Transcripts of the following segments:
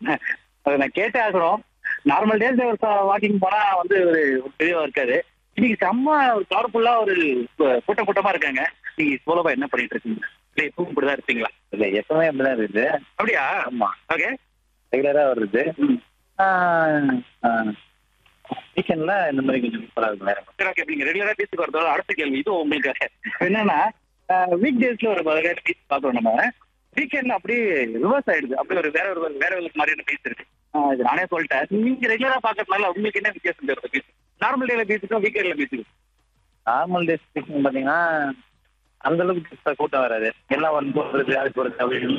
அதை நான் கேட்டே ஆகணும் நார்மல் டேஸ் ஒரு வாக்கிங் போனா வந்து ஒரு ஒரு தெளிவா இருக்காது இன்னைக்கு செம்ம ஒரு கலர்ஃபுல்லா ஒரு கூ- கூட்டம் கூட்டமா இருக்காங்க நீங்க சோலோவா என்ன பண்ணிட்டு இருக்கீங்க இல்லை எப்பவும் இப்படிதான் இருப்பீங்களா இல்ல எப்பவுமே அப்படிதான் இருக்குது அப்படியா ஆமா ஓகே ரெகுலரா வருது வீக்கெண்ட்ல இந்த மாதிரி கொஞ்சம் சூப்பரா இருக்கும் வேற சரி ஓகே நீங்க ரெகுலரா பீச்சுக்கு வரதோட அடுத்த கேள்வி இது உங்களுக்கு என்னன்னா வீக் டேஸ்ல ஒரு வகையான பீச் பாக்குறோம் நம்ம வீக்கெண்ட்ல அப்படியே ரிவர்ஸ் ஆயிடுது அப்படியே ஒரு வேற ஒரு வேற ஒரு மாதிரியான பீச் இருக்கு ஆஹ் இது நானே சொல்லிட்டேன் நீங்க ரெகுலரா பாக்குறதுனால உங்களுக்கு என்ன வித்தியாசம் தெரியுது பீச் நார்மல் டேல பீச்சுக்கும் வீக்கெண்ட்ல பீச்சுக்கும் நார்மல் டேஸ் ஸ்பீக்கிங் பாத்தீங்கன்னா அந்த அளவுக்கு பெருசா கூட்டம் வராது எல்லாம் வந்து போறது அது போறது அப்படின்னு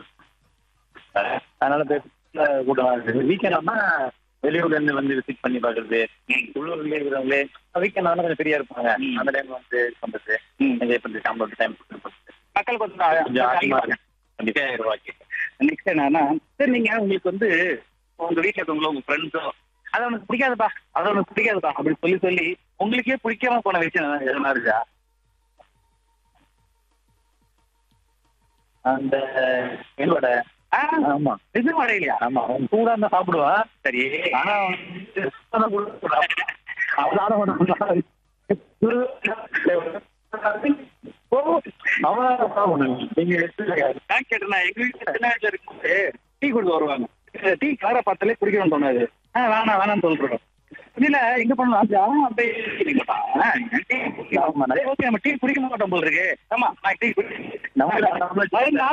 அதனால பெருசா கூட்டம் வராது வீக்கெண்ட்னா வெளியூர்ல இருந்து வந்து விசிட் பண்ணி பாக்குறது உள்ளூர்லயே இருக்கிறவங்களே வீக்கெண்ட் ஆனா கொஞ்சம் ஃப்ரீயா இருப்பாங்க ம். அந்த டைம் வந்து இது பண்றது ம். என்ஜாய் பண்றது சாம்பிள் டைம் மக்கள் கொஞ்சம் கொஞ்சம் அதிகமா அதிகமா இருக்கு கண்டிப்பா ரூபாய்க்கு நெக்ஸ்ட் என்னன்னா சரி நீங்க உங்களுக்கு வந்து உங்க வீட்டுல இருக்கவங்களோ உங்க ஃப்ரெண்ட்ஸோ அது உனக்கு பிடிக்காதுப்பா அது உனக்கு பிடிக்காதுப்பா அப்படின்னு சொல்லி சொல்லி உங்களுக்கே பிடிக்காம போன விஷயம் எதுனா இருக்கா அந்த என்னோட ஆ, ஆமா நிஜம் அடையலையா ஆமா அவன் சூடா இருந்தா சாப்பிடுவான் சரி ஆனா வந்து சுத்தமா கூட அவனால ஒண்ணு ஓ, அவனால சாப்பிடணும். நீங்க எடுத்துக்கங்க. நான் கேட்டேன் எங்க வீட்டுல சின்ன வயசுல இருக்கும்போது டீ கொடுக்க வருவாங்க டீ கலரை பார்த்தாலே குடிக்கணும்னு தோணாது ஆ வேணாம் வேணாம்னு சொல்றோம் இல்ல எங்க பண்ணலாம் அப்படியே குடிக்க மாட்டான் ஆமா, நிறைய- ஓகே நம்ம டீ குடிக்க மாட்டோம் போல இருக்கு ஆமா நான் டீ நம்மள- நம்மள-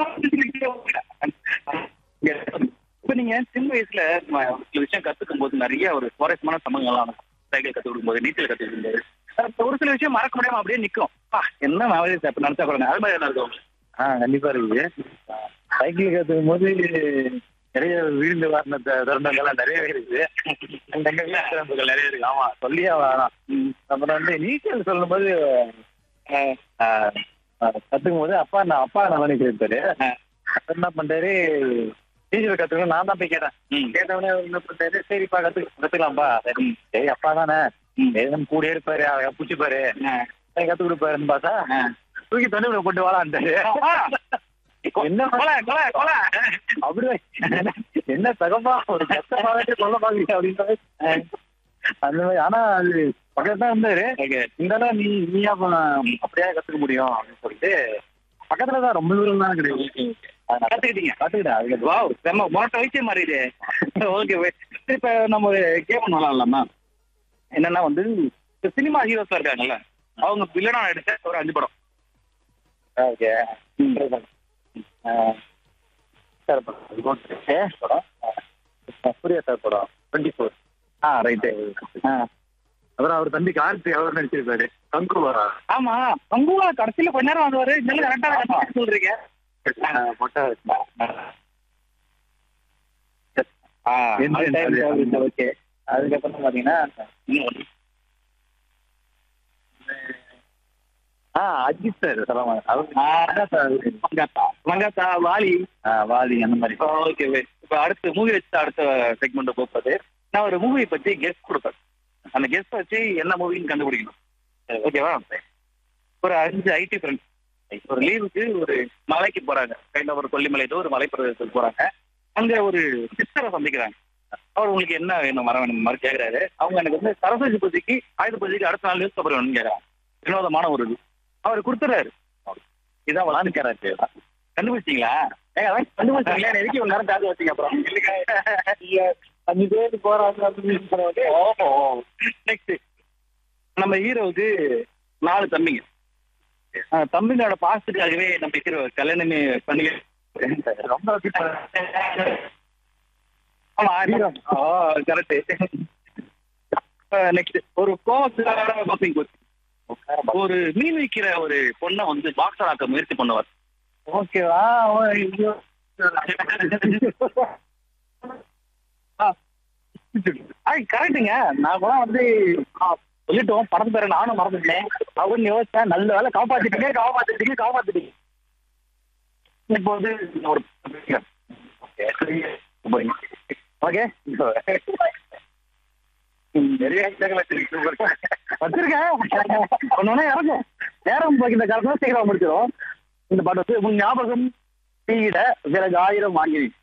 இப்ப நீங்க சின்ன வயசுல ம- சில விஷயம் கத்துக்கும் போது நிறைய ஒரு சுவாரஸ்யமான சம்பவங்கள்லாம் நடக்கும். சைக்கிள் கத்து கொடுக்கும்போது நீச்சல் கத்து கொடுக்கும்போது அப்ப ஒரு சில விஷயம் மறக்க முடியாம அப்படியே நிக்கும் பா, என்ன மெமரிஸ் அப்ப நினைச்சா கூட அது மாதிரி என்ன இருக்கும் ஆ, கண்டிப்பா இருக்குது சைக்கிள் கத்துக்கும் போது நிறைய விழுந்து வாரின த- தருணங்கள்லாம் நிறையவே இருக்குது எங்க வீட்டுகள் நிறைய இருக்கு ஆமா சொல்லியே வேணாம் அப்புறம் வந்து நீச்சல் சொல்லும் போது கத்துக்கும் போது அப்பா நான் அப்பா நான் நினைக்கிறாரு அவர் என்ன பண்றாரு நீச்சல் கத்துக்கணும் நான் தான் போய் கேட்டேன் ம். கேட்டவனே அவர் என்ன பண்றாரு சரிப்பா கத்து கத்துக்கலாம்ப்பா சரி சரி அப்பா தானே ம். சரி நம்ம கூட இருப்பாரு அழகா பூச்சிப்பாரு ஆ. கத்து கொடுப்பாருன்னு பார்த்தா ஆ. தூக்கி தண்ணி போட்டு வாழான்ட்டாரு ஆ. என்ன கொலை, கொலை, கொலை. அப்படிதான் என்ன தகப்பா ஒரு கஷ்டமாவே சொல்ல பாக்குறீங்க அப்படின்னு அந்த மாதிரி ஆனா அது பக்கத்துல தான் இருந்தாரு Okay. இருந்தாலும் நீ நீயா அப்ப- அப்படியே கத்துக்க முடியும் அப்படின்னு சொல்லிட்டு பக்கத்துல தான் ரொம்ப தூரம் தான் கிடையாது கத்துக்கிட்டீங்க கத்துக்கிட்டேன் அதுக்கு வாவ் செம்ம மொரட்ட வச்சே மாறிடு ஓகே இப்ப நம்ம ஒரு கேம் பண்ணலாம்லாமா என்னன்னா வந்து சினிமா ஹீரோஸ் இருக்காங்கல்ல அவங்க வில்லனா எடுத்த ஒரு அஞ்சு படம் ஓகே சார் படம் சூர்யா சார் படம் டுவெண்ட்டி ஃபோர் ஆ ரைட்டு அப்புறம் அவர் தம்பி கார்த்தி அவர் நடிச்சிருப்பாரு கங்கு வரா ஆமா பங்குவா கடைசியில கொஞ்ச நேரம் வந்தவரு இன்னும் கரெக்டா சொல்றீங்க மொட்டை ஆ என்ன ஓகே அதுக்கப்புறம் பாத்தீங்கன்னா ஆ அஜித் சார் சொல்லுவாங்க அவர் மங்காத்தா மங்காத்தா வாலி ஆ, வாலி அந்த மாதிரி ஓகே இப்ப அடுத்து மூவி வச்சு அடுத்த செக்மெண்ட் போகுது நான் ஒரு மூவி பத்தி கெஸ்ட் கொடுப்பேன் அந்த கெஸ்ட் வச்சு என்ன மூவின்னு கண்டுபிடிக்கணும் ஓகேவா ஒரு அஞ்சு ஐடி ஃப்ரெண்ட்ஸ் ஒரு லீவுக்கு ஒரு மலைக்கு போறாங்க கைண்ட ஒரு கொல்லிமலை ஏதோ ஒரு மலை பிரதேசத்துக்கு போறாங்க அங்க ஒரு சிஸ்டரை சந்திக்கிறாங்க அவர் உங்களுக்கு என்ன வேணும் வர வேணும் மாதிரி கேக்குறாரு அவங்க எனக்கு வந்து சரஸ்வதி பூஜைக்கு ஆயுத பூஜைக்கு அடுத்த நாள் நியூஸ் பேப்பர் வேணும்னு கேட்கறாங்க வினோதமான ஒரு இது அவர் கொடுத்துறாரு இதான் வளான்னு கேராச்சு கண்டுபிடிச்சிங்களா ஏங்க அதான் கண்டுபிடிச்சிங்களா எதுக்கு இவ்வளவு நேரம் காது வச்சீங்க அப்புறம் இல்ல அஞ்சு பேர் போறாங்க ஓஹோ நெக்ஸ்ட் நம்ம ஹீரோவுக்கு நாலு தம்பிங்க ஆஹ் தம்பிங்களோட பாசத்துக்காகவே நம்ம ஹீரோ கல்யாணமே பண்ணி ரொம்ப ஆமா ஹீரோ ஓ கரெக்ட் நெக்ஸ்ட் ஒரு கோவத்துக்காக பாப்பிங் கோச் ஒரு மீன் விற்கிற ஒரு பொண்ணை வந்து பாக்ஸர் ஆக்க முயற்சி பண்ணுவார் ஓகேவா ஐயோ கரெக்டுங்க நான் கூட வந்து ஆ, சொல்லிட்டோம் படத்து பேரை நானும் மறந்துட்டேன் அப்படின்னு யோசிச்சேன் நல்ல வேலை காப்பாத்திட்டீங்க காப்பாத்திட்டீங்க காப்பாத்திட்டீங்க இப்போ வந்து ஒரு ஓகே நிறைய விஷயங்கள் வச்சிருக்கீங்க. வச்சிருக்கேன் ஒன்னொன்னு இறங்கும் நேரம் போய் இந்த காலத்துல சீக்கிரம் முடிச்சிடும் இந்த பாட்டு வந்து உன் ஞாபகம் தீயிட பிறகு ஆயிரம் வாங்கினேன்